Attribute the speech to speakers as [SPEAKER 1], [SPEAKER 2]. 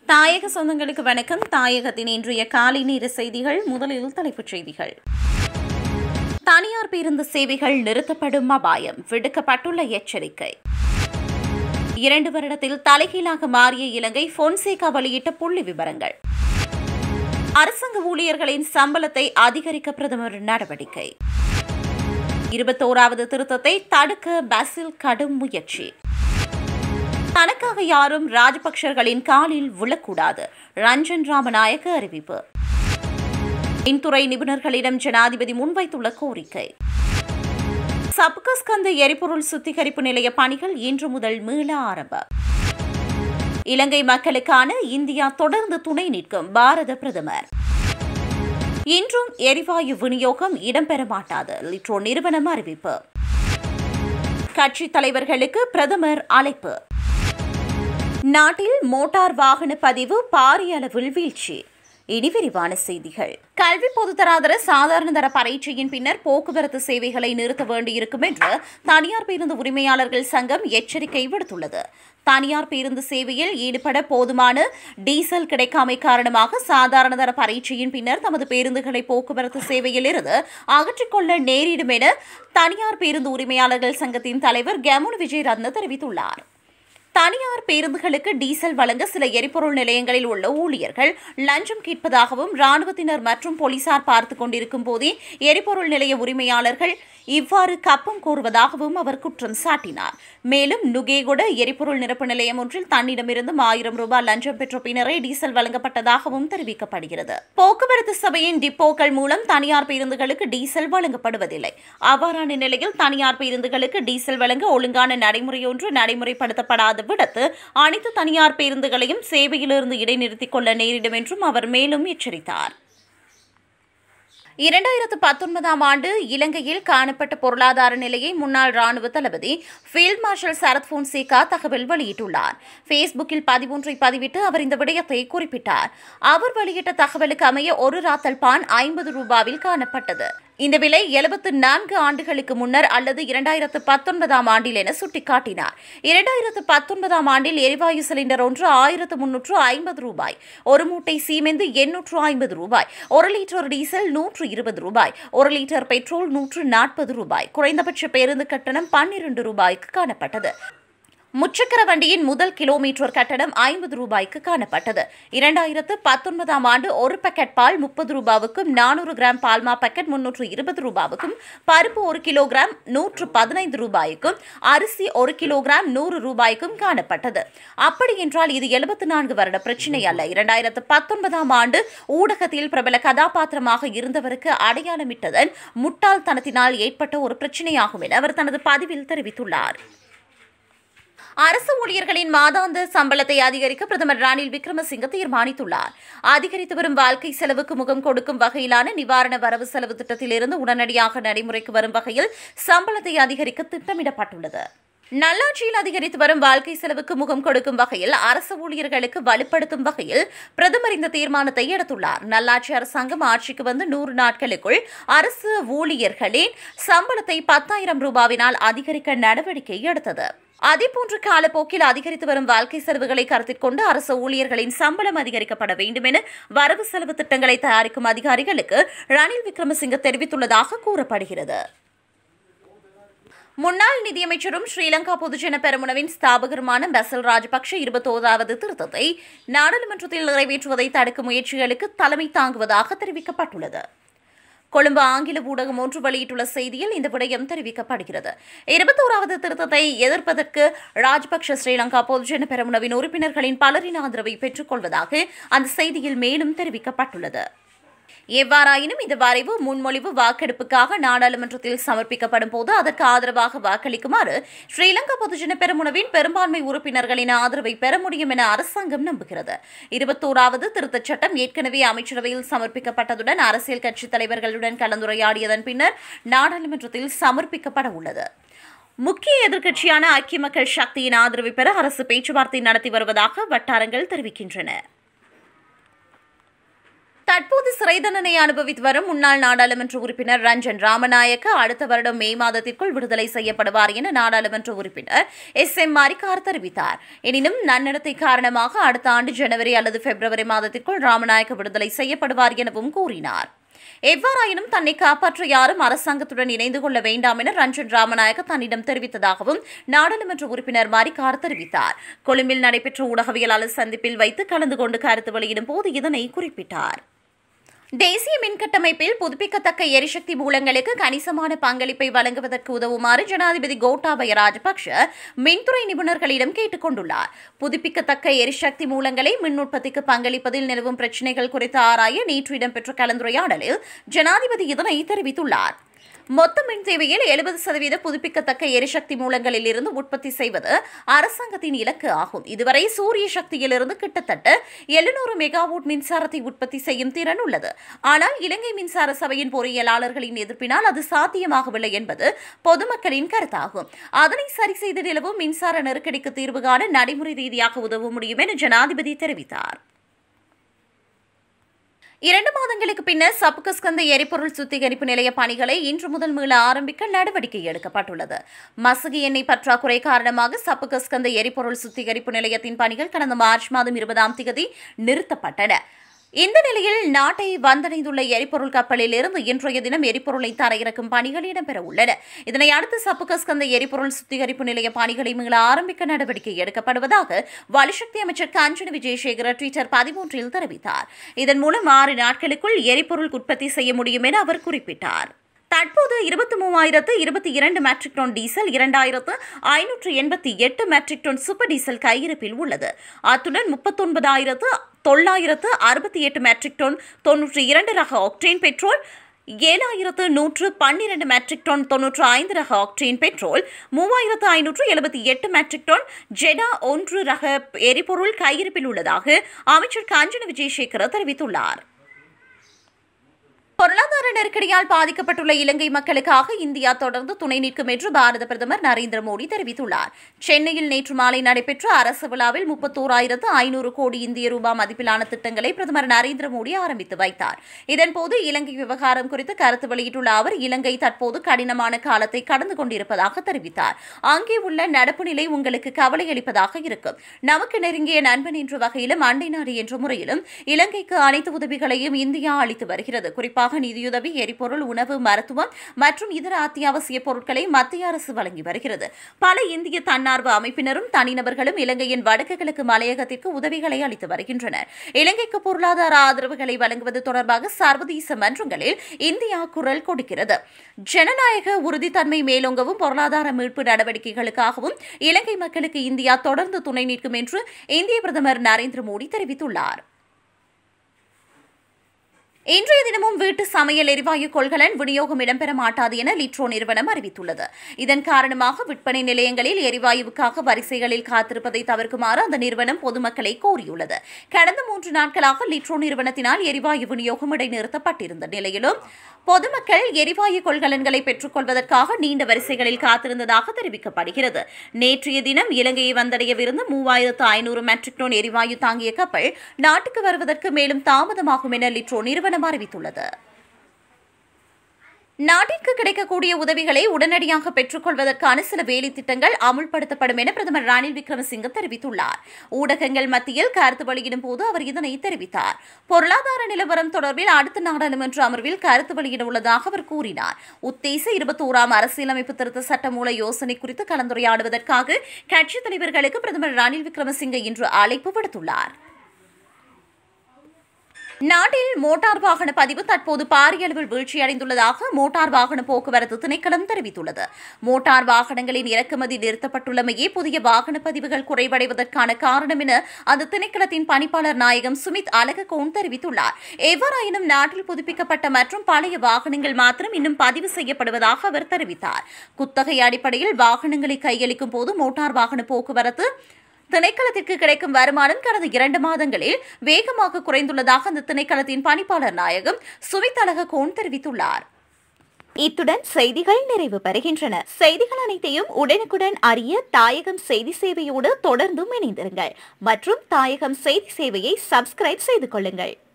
[SPEAKER 1] தாயக சொந்தங்களுக்கு வணக்கம் தாயகத்தின் இன்றைய காலை நேர செய்திகள் முதலில் தலைப்புச் செய்திகள் தனியார் பேருந்து சேவைகள் நிறுத்தப்படும் அபாயம் விடுக்கப்பட்டுள்ள எச்சரிக்கை இரண்டு வருடத்தில் தலைகீழாக மாறிய இலங்கை பொன்சேகா வெளியிட்ட புள்ளி விவரங்கள் அரசாங்க ஊழியர்களின் சம்பளத்தை அதிகரிக்க பிரதமர் நடவடிக்கை இருபத்தோராவது திருத்தத்தை தடுக்க பசில் கடும் முயற்சி தனக்காக யாரும் ராஜபக்சர்களின் காலில் விழக்கூடாது ரஞ்சன் ராமநாயக்க அறிவிப்பு மின்துறை நிபுணர்களிடம் ஜனாதிபதி முன்வைத்துள்ள கோரிக்கை சப்கஸ்கந்த எரிபொருள் சுத்திகரிப்பு நிலைய பணிகள் இன்று முதல் மீள ஆரம்பம் இலங்கை மக்களுக்கான இந்தியா தொடர்ந்து துணை நிற்கும் பாரத பிரதமர் இன்றும் எரிவாயு விநியோகம் இடம்பெற மாட்டாது லிட்ரோ நிறுவனம் அறிவிப்பு கட்சித் தலைவர்களுக்கு பிரதமர் அழைப்பு நாட்டில் மோட்டார் வாகன பதிவு பாரிய அளவில் வீழ்ச்சி இனி விரிவான செய்திகள் கல்வி பொதுத்தராதர சாதாரண தர பரீட்சையின் பின்னர் போக்குவரத்து சேவைகளை நிறுத்த வேண்டியிருக்கும் என்று தனியார் பேருந்து உரிமையாளர்கள் சங்கம் எச்சரிக்கை விடுத்துள்ளது தனியார் பேருந்து சேவையில் ஈடுபட போதுமான டீசல் கிடைக்காமை காரணமாக சாதாரண தர பரீட்சையின் பின்னர் தமது பேருந்துகளை போக்குவரத்து சேவையில் இருந்து அகற்றிக்கொள்ள நேரிடும் என தனியார் பேருந்து உரிமையாளர்கள் சங்கத்தின் தலைவர் கெமுன் விஜயரத்ன தெரிவித்துள்ளார் தனியார் பேருந்துகளுக்கு டீசல் வழங்க சில எரிபொருள் நிலையங்களில் உள்ள ஊழியர்கள் லஞ்சம் கேட்பதாகவும் ராணுவத்தினர் மற்றும் போலீசார் பார்த்துக் கொண்டிருக்கும் போதே எரிபொருள் நிலைய உரிமையாளர்கள் இவ்வாறு கப்பம் கோருவதாகவும் அவர் குற்றம் சாட்டினார் மேலும் நுகேகுட எரிபொருள் நிரப்பு நிலையம் ஒன்றில் தன்னிடமிருந்தும் ஆயிரம் ரூபாய் லஞ்சம் பெற்ற பின்னரே டீசல் வழங்கப்பட்டதாகவும் தெரிவிக்கப்படுகிறது போக்குவரத்து சபையின் டிப்போக்கள் மூலம் தனியார் பேருந்துகளுக்கு டீசல் வழங்கப்படுவதில்லை அவ்வாறான நிலையில் தனியார் பேருந்துகளுக்கு டீசல் வழங்க ஒழுங்கான நடைமுறையொன்று நடைமுறைப்படுத்தப்படாத விடத்து அனைத்து தனியார் பேருந்துகளையும் சேவையிலிருந்து இடைநிறுத்திக் கொள்ள நேரிடும் என்றும் அவர் மேலும் எச்சரித்தார் இரண்டாயிரத்து பத்தொன்பதாம் ஆண்டு இலங்கையில் காணப்பட்ட பொருளாதார நிலையை முன்னாள் ராணுவ தளபதி ஃபீல்ட் மார்ஷல் சரத் போன்சேகா தகவல் வெளியிட்டுள்ளார் ஃபேஸ்புக்கில் பதிவொன்றை பதிவிட்டு அவர் இந்த விடயத்தை குறிப்பிட்டார் அவர் வெளியிட்ட தகவலுக்கு அமைய ஒரு ராத்தல் பான் ஐம்பது ரூபாவில் காணப்பட்டது இந்த விலை எழுபத்து நான்கு ஆண்டுகளுக்கு முன்னர் அல்லது இரண்டாயிரத்து பத்தொன்பதாம் ஆண்டில் என சுட்டிக்காட்டினார் இரண்டாயிரத்து பத்தொன்பதாம் ஆண்டில் எரிவாயு சிலிண்டர் ஒன்று ஆயிரத்து முன்னூற்று ஐம்பது ரூபாய் ஒரு மூட்டை சீமெந்து எண்ணூற்று ஐம்பது ரூபாய் ஒரு லிட்டர் டீசல் நூற்று இருபது ரூபாய் ஒரு லிட்டர் பெட்ரோல் நூற்று நாற்பது ரூபாய் குறைந்தபட்ச பேருந்து கட்டணம் பன்னிரண்டு ரூபாய்க்கு காணப்பட்டது முச்சக்கர வண்டியின் முதல் கிலோமீட்டர் கட்டணம் ஐம்பது ரூபாய்க்கு காணப்பட்டது இரண்டாயிரத்து பத்தொன்பதாம் ஆண்டு ஒரு பாக்கெட் பால் முப்பது ரூபாவுக்கும் நானூறு கிராம் பால்மா பாக்கெட் முன்னூற்று இருபது ரூபாவுக்கும் பருப்பு ஒரு கிலோகிராம் நூற்று பதினைந்து ரூபாய்க்கும் அரிசி ஒரு கிலோகிராம் நூறு ரூபாய்க்கும் காணப்பட்டது அப்படி என்றால் இது எழுபத்தி நான்கு வருட பிரச்சினை அல்ல இரண்டாயிரத்து பத்தொன்பதாம் ஆண்டு ஊடகத்தில் பிரபல கதாபாத்திரமாக இருந்தவருக்கு அடையாளமிட்டதன் முட்டாள்தனத்தினால் ஏற்பட்ட ஒரு பிரச்சினையாகும் என அவர் தனது பதிவில் தெரிவித்துள்ளார் அரசு ஊழியர்களின் மாதாந்த சம்பளத்தை அதிகரிக்க பிரதமர் ரணில் விக்ரமசிங்க தீர்மானித்துள்ளார் அதிகரித்து வரும் வாழ்க்கை செலவுக்கு முகம் கொடுக்கும் வகையிலான நிவாரண வரவு செலவு திட்டத்திலிருந்து உடனடியாக நடைமுறைக்கு வரும் வகையில் சம்பளத்தை அதிகரிக்க திட்டமிடப்பட்டுள்ளது நல்லாட்சியில் அதிகரித்து வரும் வாழ்க்கை செலவுக்கு முகம் கொடுக்கும் வகையில் அரசு ஊழியர்களுக்கு வலுப்படுத்தும் வகையில் பிரதமர் இந்த தீர்மானத்தை எடுத்துள்ளார் நல்லாட்சி அரசாங்கம் ஆட்சிக்கு வந்து நூறு நாட்களுக்குள் அரசு ஊழியர்களின் சம்பளத்தை பத்தாயிரம் ரூபாவினால் அதிகரிக்க நடவடிக்கை எடுத்தது அதேபோன்று காலப்போக்கில் அதிகரித்து வரும் வாழ்க்கை செலவுகளை கருத்தில் கொண்டு அரசு ஊழியர்களின் சம்பளம் அதிகரிக்கப்பட வேண்டும் என வரவு செலவு திட்டங்களை தயாரிக்கும் அதிகாரிகளுக்கு ரணில் விக்ரமசிங்க தெரிவித்துள்ளதாக கூறப்படுகிறது முன்னாள் நிதியமைச்சரும் ஸ்ரீலங்கா பொதுஜன பெரமுனவின் ஸ்தாபகருமான பசல் ராஜபக்ஷ இருபத்தோராவது திருத்தத்தை நாடாளுமன்றத்தில் நிறைவேற்றுவதை தடுக்கும் முயற்சிகளுக்கு தலைமை தாங்குவதாக தெரிவிக்கப்பட்டுள்ளது கொழும்பு ஆங்கில ஊடகம் ஒன்று வெளியிட்டுள்ள செய்தியில் இந்த விடயம் தெரிவிக்கப்படுகிறது இருபத்தோராவது திருத்தத்தை எதிர்ப்பதற்கு ராஜபக்ஷ ஸ்ரீலங்கா பொதுஜன பெரமுனவின் உறுப்பினர்களின் பலரின் ஆதரவை பெற்றுக் கொள்வதாக அந்த செய்தியில் மேலும் தெரிவிக்கப்பட்டுள்ளது எவ்வாறாயினும் இந்த வரைவு முன்மொழிவு வாக்கெடுப்புக்காக நாடாளுமன்றத்தில் சமர்ப்பிக்கப்படும் போது அதற்கு ஆதரவாக வாக்களிக்குமாறு ஸ்ரீலங்கா பொதுஜன பெருமுனவின் பெரும்பான்மை உறுப்பினர்களின் ஆதரவை பெற முடியும் என அரசாங்கம் நம்புகிறது இருபத்தோராவது திருத்தச் சட்டம் ஏற்கனவே அமைச்சரவையில் சமர்ப்பிக்கப்பட்டதுடன் அரசியல் கட்சித் தலைவர்களுடன் கலந்துரையாடியதன் பின்னர் நாடாளுமன்றத்தில் சமர்ப்பிக்கப்பட உள்ளது முக்கிய எதிர்க்கட்சியான ஐக்கிய மக்கள் சக்தியின் ஆதரவை பெற அரசு பேச்சுவார்த்தை நடத்தி வருவதாக வட்டாரங்கள் தெரிவிக்கின்றன தற்போது சிறை தண்டனை அனுபவித்து வரும் முன்னாள் நாடாளுமன்ற உறுப்பினர் ரஞ்சன் ராமநாயக்க அடுத்த வருடம் மே மாதத்திற்குள் விடுதலை செய்யப்படுவார் என நாடாளுமன்ற உறுப்பினர் எஸ் எம் மாரிகார் தெரிவித்தார் எனினும் நன்னடத்தை காரணமாக அடுத்த ஆண்டு ஜனவரி அல்லது பிப்ரவரி மாதத்திற்குள் ராமநாயக்க விடுதலை செய்யப்படுவார் எனவும் கூறினார் எவ்வாறாயினும் தன்னை காப்பாற்ற யாரும் அரசாங்கத்துடன் இணைந்து கொள்ள வேண்டாம் என ரஞ்சன் ராமநாயக்க தன்னிடம் தெரிவித்ததாகவும் நாடாளுமன்ற உறுப்பினர் மாரிகார் தெரிவித்தார் கொழும்பில் நடைபெற்ற ஊடகவியலாளர் சந்திப்பில் வைத்து கலந்து கொண்டு கருத்து வெளியிடும் போது இதனை குறிப்பிட்டார் தேசிய மின்கட்டமைப்பில் புதுப்பிக்கத்தக்க எரிசக்தி மூலங்களுக்கு கணிசமான பங்களிப்பை வழங்குவதற்கு உதவுமாறு ஜனாதிபதி கோட்டாபய ராஜபக்ஷ மின்துறை நிபுணர்களிடம் கேட்டுக் கொண்டுள்ளார் புதுப்பிக்கத்தக்க எரிசக்தி மூலங்களை மின் உற்பத்திக்கு பங்களிப்பதில் நிலவும் பிரச்சினைகள் குறித்து ஆராய நேற்று இடம்பெற்ற கலந்துரையாடலில் ஜனாதிபதி இதனை தெரிவித்துள்ளார் மொத்த மின் தேவையில் எழுபது சதவீத புதுப்பிக்கத்தக்க எரிசக்தி மூலங்களில் இருந்து உற்பத்தி செய்வது அரசாங்கத்தின் இலக்கு ஆகும் இதுவரை சூரிய சக்தியிலிருந்து கிட்டத்தட்ட எழுநூறு மெகாவாட் மின்சாரத்தை உற்பத்தி செய்யும் திறன் உள்ளது ஆனால் இலங்கை மின்சார சபையின் பொறியியலாளர்களின் எதிர்ப்பினால் அது சாத்தியமாகவில்லை என்பது பொதுமக்களின் கருத்தாகும் அதனை சரி செய்து நிலவும் மின்சார நெருக்கடிக்கு தீர்வு காண நடைமுறை ரீதியாக உதவ முடியும் என ஜனாதிபதி தெரிவித்தார் இரண்டு மாதங்களுக்கு பின்னர் சப்புகஸ்கந்த எரிபொருள் சுத்திகரிப்பு நிலைய பணிகளை இன்று முதல் மீள ஆரம்பிக்க நடவடிக்கை எடுக்கப்பட்டுள்ளது மசகு எண்ணெய் பற்றாக்குறை காரணமாக சப்புகஸ்கந்த எரிபொருள் சுத்திகரிப்பு நிலையத்தின் பணிகள் கடந்த மார்ச் மாதம் இருபதாம் தேதி நிறுத்தப்பட்டன இந்த நிலையில் நாட்டை வந்தடைந்துள்ள எரிபொருள் கப்பலில் இருந்து இன்றைய தினம் எரிபொருளை தரையிறக்கும் பணிகள் இடம்பெற உள்ளன இதனை அடுத்து சப்புகஸ்கந்த எரிபொருள் சுத்திகரிப்பு நிலைய பணிகளை மீள ஆரம்பிக்க நடவடிக்கை எடுக்கப்படுவதாக வலுசக்தி அமைச்சர் காஞ்சன விஜயசேகர ட்விட்டர் பதிமூன்றில் தெரிவித்தார் இதன் மூலம் ஆறு நாட்களுக்குள் எரிபொருள் உற்பத்தி செய்ய முடியும் என அவர் குறிப்பிட்டார் தற்போது இருபத்தி மூவாயிரத்து இருபத்தி இரண்டு மெட்ரிக் டன் டீசல் இரண்டாயிரத்து ஐநூற்று எண்பத்தி எட்டு மெட்ரிக் டன் சூப்பர் டீசல் கையிருப்பில் உள்ளது அத்துடன் முப்பத்தொன்பதாயிரத்து தொள்ளாயிரத்து அறுபத்தி எட்டு மெட்ரிக் டன் தொன்னூற்றி இரண்டு ரக ஆக்டேன் பெட்ரோல் ஏழாயிரத்து நூற்று பன்னிரண்டு மெட்ரிக் டன் தொன்னூற்று ஐந்து ரக ஆக்டேன் பெட்ரோல் மூவாயிரத்து ஐநூற்று எழுபத்தி எட்டு மெட்ரிக் டன் ஜெடா ஒன்று ரக எரிபொருள் கையிருப்பில் உள்ளதாக அமைச்சர் காஞ்சன விஜயசேகர தெரிவித்துள்ளார் பொருளாதார நெருக்கடியால் பாதிக்கப்பட்டுள்ள இலங்கை மக்களுக்காக இந்தியா தொடர்ந்து துணை நிற்கும் என்று பாரத பிரதமர் நரேந்திர மோடி தெரிவித்துள்ளார் சென்னையில் நேற்று மாலை நடைபெற்ற அரசு விழாவில் முப்பத்தோராயிரத்து ஐநூறு கோடி இந்திய ரூபாய் மதிப்பிலான திட்டங்களை பிரதமர் நரேந்திர மோடி ஆரம்பித்து வைத்தார் இதன்போது இலங்கை விவகாரம் குறித்து கருத்து வெளியிட்டுள்ள அவர் இலங்கை தற்போது கடினமான காலத்தை கடந்து கொண்டிருப்பதாக தெரிவித்தார் அங்கே உள்ள நடப்பு நிலை உங்களுக்கு கவலை அளிப்பதாக இருக்கும் நமக்கு நெருங்கிய நண்பன் என்ற வகையிலும் அண்டை நாடு என்ற முறையிலும் இலங்கைக்கு அனைத்து உதவிகளையும் இந்தியா அளித்து வருகிறது குறிப்பாக குறிப்பாக நிதியுதவி எரிபொருள் உணவு மருத்துவம் மற்றும் இதர அத்தியாவசிய பொருட்களை மத்திய அரசு வழங்கி வருகிறது பல இந்திய தன்னார்வ அமைப்பினரும் தனிநபர்களும் இலங்கையின் வடக்கு கிழக்கு மலையகத்திற்கு உதவிகளை அளித்து வருகின்றனர் இலங்கைக்கு பொருளாதார ஆதரவுகளை வழங்குவது தொடர்பாக சர்வதேச மன்றங்களில் இந்தியா குரல் கொடுக்கிறது ஜனநாயக உறுதித்தன்மை மேலோங்கவும் பொருளாதார மீட்பு நடவடிக்கைகளுக்காகவும் இலங்கை மக்களுக்கு இந்தியா தொடர்ந்து துணை நிற்கும் என்று இந்திய பிரதமர் நரேந்திர மோடி தெரிவித்துள்ளார் இன்றைய தினமும் வீட்டு சமையல் எரிவாயு கொள்கலன் விநியோகம் இடம்பெற மாட்டாது என லிட்ரோ நிறுவனம் அறிவித்துள்ளது இதன் காரணமாக விற்பனை நிலையங்களில் எரிவாயுவுக்காக வரிசைகளில் காத்திருப்பதை தவிர்க்குமாறு அந்த நிறுவனம் பொதுமக்களை கோரியுள்ளது கடந்த மூன்று நாட்களாக லிட்ரோ நிறுவனத்தினால் எரிவாயு விநியோகம் இடைநிறுத்தப்பட்டிருந்த நிலையிலும் பொதுமக்கள் எரிவாயு கொள்கலன்களை பெற்றுக் கொள்வதற்காக நீண்ட வரிசைகளில் காத்திருந்ததாக தெரிவிக்கப்படுகிறது நேற்றைய தினம் இலங்கையை வந்தடையவிருந்த மூவாயிரத்து ஐநூறு மெட்ரிக் டன் எரிவாயு தாங்கிய கப்பல் நாட்டுக்கு வருவதற்கு மேலும் தாமதமாகும் என லிட்ரோ நிறுவனம் அறிவித்துள்ளது நாட்டிற்கு கிடைக்கக்கூடிய உதவிகளை உடனடியாக பெற்றுக்கொள்வதற்கான சில வேலை திட்டங்கள் அமுல்படுத்தப்படும் என பிரதமர் ரணில் விக்ரமசிங்க தெரிவித்துள்ளார் ஊடகங்கள் மத்தியில் கருத்து வெளியிடும் போது அவர் இதனை தெரிவித்தார் பொருளாதார நிலவரம் தொடர்பில் அடுத்த நாடாளுமன்ற அமர்வில் கருத்து வெளியிட உள்ளதாக அவர் கூறினார் உத்தேச இருபத்தோராம் அரசியலமைப்பு திருத்த சட்டமூல யோசனை குறித்து கலந்துரையாடுவதற்காக கட்சித் தலைவர்களுக்கு பிரதமர் ரணில் விக்ரமசிங்க இன்று அழைப்பு விடுத்துள்ளார் நாட்டில் மோட்டார் வாகன பதிவு தற்போது பாரிய அளவில் வீழ்ச்சியடைந்துள்ளதாக மோட்டார் வாகன போக்குவரத்து திணைக்களம் தெரிவித்துள்ளது மோட்டார் வாகனங்களின் இறக்குமதி நிறுத்தப்பட்டுள்ளமையே புதிய வாகன பதிவுகள் குறைவடைவதற்கான காரணம் என அந்த திணைக்களத்தின் பணிப்பாளர் நாயகம் சுமித் அலககோன் தெரிவித்துள்ளார் எவ்வாறாயினும் நாட்டில் புதுப்பிக்கப்பட்ட மற்றும் பழைய வாகனங்கள் மாத்திரம் இன்னும் பதிவு செய்யப்படுவதாக அவர் தெரிவித்தார் குத்தகை அடிப்படையில் வாகனங்களை கையளிக்கும் போது மோட்டார் வாகன போக்குவரத்து திணைக்களத்திற்கு கிடைக்கும் வருமானம் கடந்த இரண்டு மாதங்களில் வேகமாக குறைந்துள்ளதாக அந்த திணைக்களத்தின் பணிப்பாளர் நாயகம் சுமித் அழககோன் தெரிவித்துள்ளார்
[SPEAKER 2] இத்துடன் செய்திகள் நிறைவு பெறுகின்றன செய்திகள் அனைத்தையும் உடனுக்குடன் அறிய தாயகம் செய்தி சேவையோடு தொடர்ந்தும் இணைந்திருங்கள் மற்றும் தாயகம் செய்தி சேவையை சப்ஸ்கிரைப் செய்து கொள்ளுங்கள்